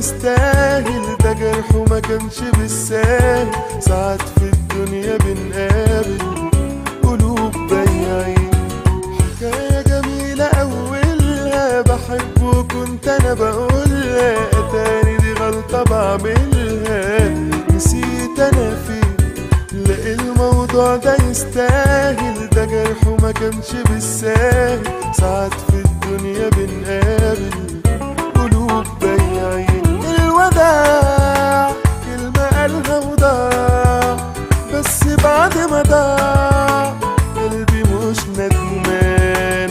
يستاهل ده جرحه ما كانش بالساهل ساعات في الدنيا بنقابل قلوب بياعين حكاية جميلة أولها بحب وكنت أنا بقولها أتاري دي غلطة بعملها نسيت أنا فين لا الموضوع ده يستاهل ده جرحه ما كانش بالساهل ساعات في الدنيا بنقابل قلوب بياعين الوداع كلمة قالها وضاع بس بعد ما ضاع قلبي مش ندمان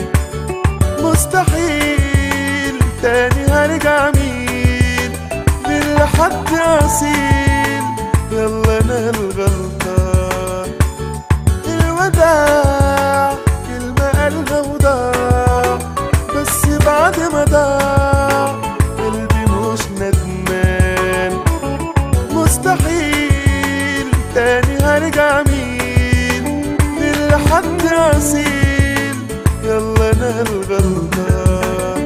مستحيل تاني هرجع مين للحد أصيل يلا أنا الغلطان الوداع كلمة قالها وضاع بس بعد ما ضاع قلبي مش ندمان مستحيل تاني هرجع مين للحد أصيل يلا أنا الغلطان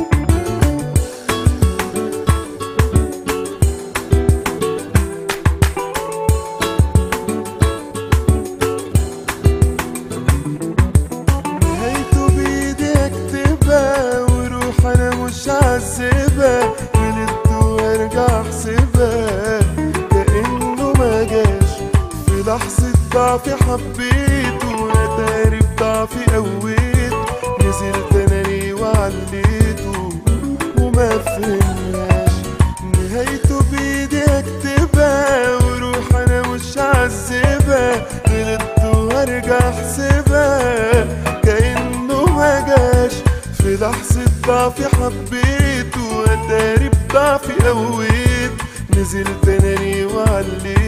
نهايته بإيدي أكتبها وروح أنا مش هعذبها غلطت وأرجع أحسبها كأنه ما جاش في لحظة ضعفي حبيته أتاري بضعفي قويت نزلت أنا ليه وعليته وما فهمناش نهايته بإيدي أكتبها وروح أنا مش هعذبها غلطت وأرجع أحسبها كأنه ما جاش في لحظة ضعفي حبيته وأتاري بضعفي قويت نزلت أنا ليه وعليته